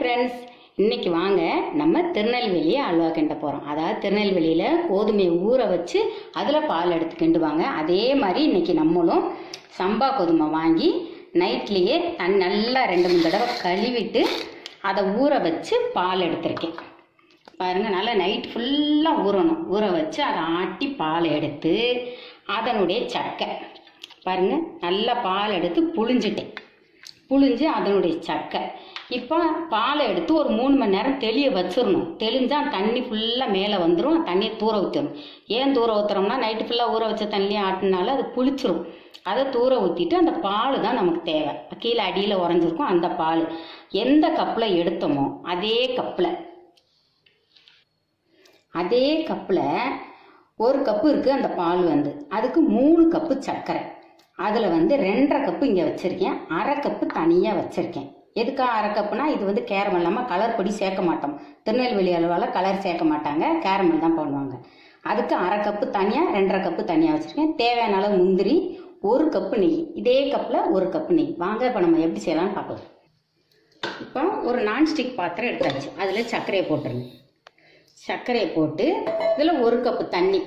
Friends இன்னைக்கு வாங்க நம்ம திருநெல்வேலி அல்வா கிண்ட போகிறோம் அதாவது திருநெல்வேலியில் கோதுமையை ஊற வச்சு அதில் பால் எடுத்து கிண்டுவாங்க அதே மாதிரி இன்னைக்கு நம்மளும் சம்பா கோதுமை வாங்கி நைட்லேயே தண்ணி நல்லா ரெண்டு மூணு தடவை கழுவிட்டு அதை ஊற வச்சு பால் எடுத்திருக்கேன் பாருங்கள் நல்லா நைட் ஃபுல்லாக ஊறணும் ஊற வச்சு அதை ஆட்டி பால் எடுத்து அதனுடைய சக்கை பாருங்கள் நல்லா பால் எடுத்து புழிஞ்சிட்டேன் புழிஞ்சு அதனுடைய சக்கை இப்போ பாலை எடுத்து ஒரு மூணு மணி நேரம் தெளிய வச்சிடணும் தெளிஞ்சால் தண்ணி ஃபுல்லாக மேலே வந்துடும் தண்ணியை தூர ஊற்றணும் ஏன் தூர ஊற்றுறோம்னா நைட்டு ஃபுல்லாக ஊற வச்ச தண்ணியை ஆட்டினால அது புளிச்சிரும் அதை தூர ஊற்றிட்டு அந்த பால் தான் நமக்கு தேவை கீழே அடியில் உறைஞ்சிருக்கும் அந்த பால் எந்த கப்பில் எடுத்தோமோ அதே கப்பில் அதே கப்பில் ஒரு கப்பு இருக்குது அந்த பால் வந்து அதுக்கு மூணு கப்பு சர்க்கரை அதில் வந்து ரெண்டரை கப்பு இங்கே வச்சுருக்கேன் அரை கப்பு தனியாக வச்சுருக்கேன் எதுக்காக அரை கப்புனா இது வந்து கேரமல் இல்லாமல் கலர் பொடி சேர்க்க மாட்டோம் திருநெல்வேலி அல்வாவில் கலர் சேர்க்க மாட்டாங்க கேரமல் தான் பண்ணுவாங்க அதுக்கு அரை கப்பு தனியாக ரெண்டரை கப்பு தனியாக வச்சுருக்கேன் தேவையான அளவு முந்திரி ஒரு கப்பு நெய் இதே கப்பில் ஒரு கப்பு நெய் வாங்க இப்போ நம்ம எப்படி செய்யலாம்னு பார்க்கலாம் இப்போ ஒரு நான்ஸ்டிக் பாத்திரம் எடுத்தாச்சு அதில் சர்க்கரையை போட்டுருங்க சர்க்கரையை போட்டு இதில் ஒரு கப்பு தண்ணி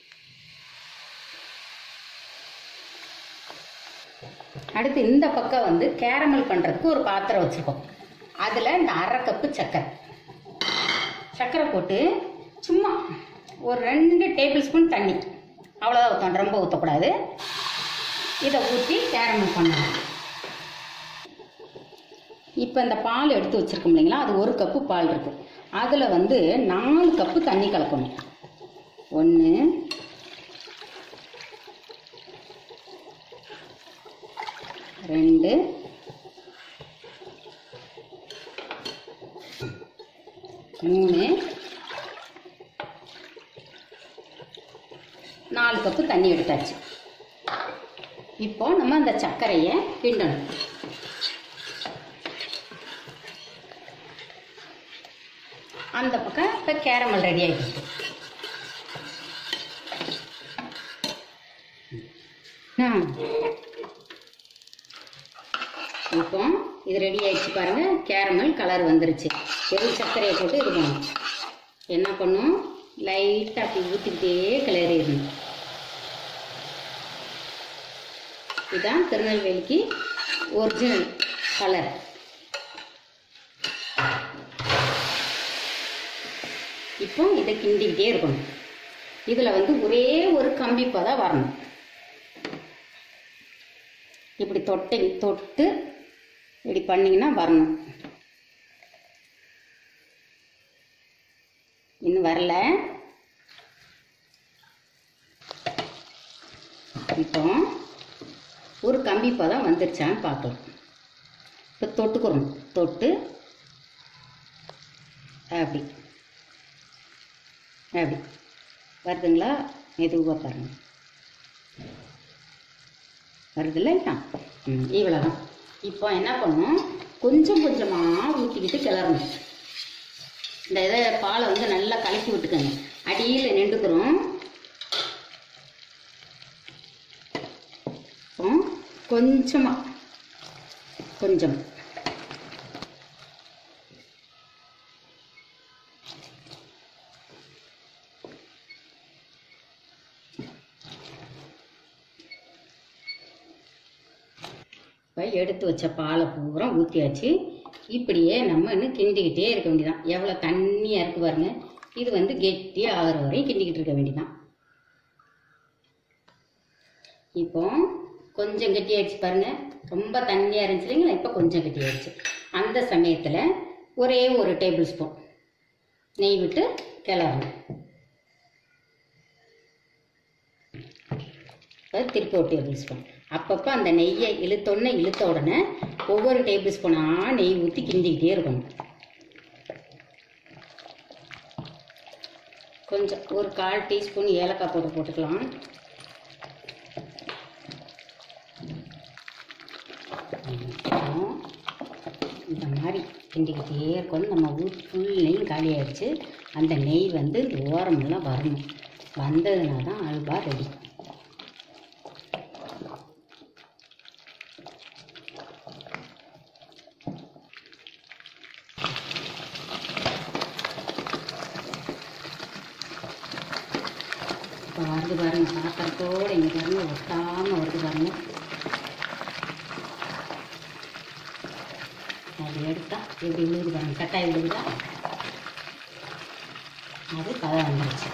அடுத்து இந்த பக்கம் வந்து கேரமல் பண்ணுறதுக்கு ஒரு பாத்திரம் வச்சுருக்கோம் அதில் இந்த அரை கப்பு சர்க்கரை சர்க்கரை போட்டு சும்மா ஒரு ரெண்டு டேபிள் ஸ்பூன் தண்ணி அவ்வளோதான் ஊற்றணும் ரொம்ப ஊற்றக்கூடாது இதை ஊற்றி கேரமல் பண்ணணும் இப்போ இந்த பால் எடுத்து வச்சுருக்கோம் இல்லைங்களா அது ஒரு கப்பு பால் இருக்குது அதில் வந்து நாலு கப்பு தண்ணி கலக்கணும் ஒன்று ரெண்டு மூணு நாலு கப்பு தண்ணி எடுத்தாச்சு இப்போ நம்ம அந்த சர்க்கரையை கிண்டணும் அந்த பக்கம் இப்போ கேரமல் ரெடி ஆகிடுச்சு இப்போ இது ரெடி ஆயிடுச்சு பாருங்க கேரமல் கலர் வந்துருச்சு வெறும் சர்க்கரையை போட்டு இது பண்ணும் என்ன பண்ணும் லைட்டாக அப்படி ஊற்றிக்கிட்டே கிளறிடணும் இதுதான் திருநெல்வேலிக்கு ஒரிஜினல் கலர் இப்போ இதை கிண்டிக்கிட்டே இருக்கணும் இதில் வந்து ஒரே ஒரு கம்பி பதம் வரணும் இப்படி தொட்டை தொட்டு இப்படி பண்ணிங்கன்னா வரணும் இன்னும் வரல இப்போ ஒரு கம்பி பதம் வந்துருச்சான்னு பார்க்கலாம் இப்போ தொட்டுக்கிறோம் தொட்டு அப்படி அப்படி வருதுங்களா மெதுவாக பாருங்க வருது இல்லைங்களா ம் இவ்வளோதான் இப்போ என்ன பண்ணணும் கொஞ்சம் கொஞ்சமாக ஊற்றிக்கிட்டு கிளறணும் இந்த இதை பாலை வந்து நல்லா கலக்கி விட்டுக்கோங்க அடியில் நின்றுக்கிறோம் இப்போ கொஞ்சமாக கொஞ்சம் இப்போ எடுத்து வச்ச பாலை பூரா ஊற்றியாச்சு இப்படியே நம்ம இன்னும் கிண்டிக்கிட்டே இருக்க வேண்டியதான் எவ்வளோ தண்ணியாக இருக்கு பாருங்க இது வந்து கெட்டியாக ஆகிற வரையும் கிண்டிக்கிட்டு இருக்க வேண்டியதான் இப்போ கொஞ்சம் கெட்டியாயிடுச்சு பாருங்க ரொம்ப தண்ணியாக இருந்துச்சு இல்லைங்களா இப்போ கொஞ்சம் கெட்டியாயிடுச்சு அந்த சமயத்தில் ஒரே ஒரு டேபிள் ஸ்பூன் நெய் விட்டு கிளறணும் இப்போ திருப்பி ஒரு டேபிள் ஸ்பூன் அப்பப்போ அந்த நெய்யை இழுத்தோடனே இழுத்த உடனே ஒவ்வொரு டேபிள் ஸ்பூனாக நெய் ஊற்றி கிண்டிக்கிட்டே இருக்கணும் கொஞ்சம் ஒரு கால் டீஸ்பூன் ஏலக்காய் போட்டு போட்டுக்கலாம் அப்புறம் இந்த மாதிரி கிண்டிக்கிட்டே இருக்கணும் நம்ம ஊர் ஃபுல் நெய் காலி ஆயிடுச்சு அந்த நெய் வந்து இந்த ஓரமெல்லாம் வரணும் வந்ததுனா தான் அல்வா ரெடி இப்போ வருது பாருங்க பாத்திரத்தோடு இங்கே பாருங்க ஒட்டாமல் வருது பாருங்க அது எடுத்தா எப்படி விழுகுது பாருங்க கட்டாய் விழுகுதா அது கதை வந்துருச்சு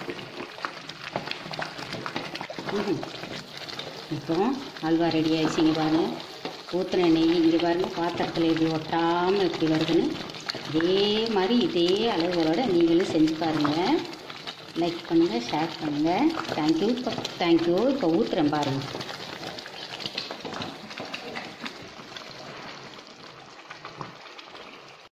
ம்ஹும். இப்போ அல்வா ரெடி ஆயிடுச்சு பாருங்க ஊற்றின நெய் இங்கே பாருங்க பாத்திரத்தில் எப்படி ஒட்டாமல் எப்படி வருதுன்னு இதே மாதிரி இதே அளவுகளோட நீங்களும் செஞ்சு பாருங்கள் லைக் பண்ணுங்கள் ஷேர் பண்ணுங்கள் தேங்க்யூ இப்போ தேங்க்யூ இப்போ ஊற்றுறேன் பாருங்கள்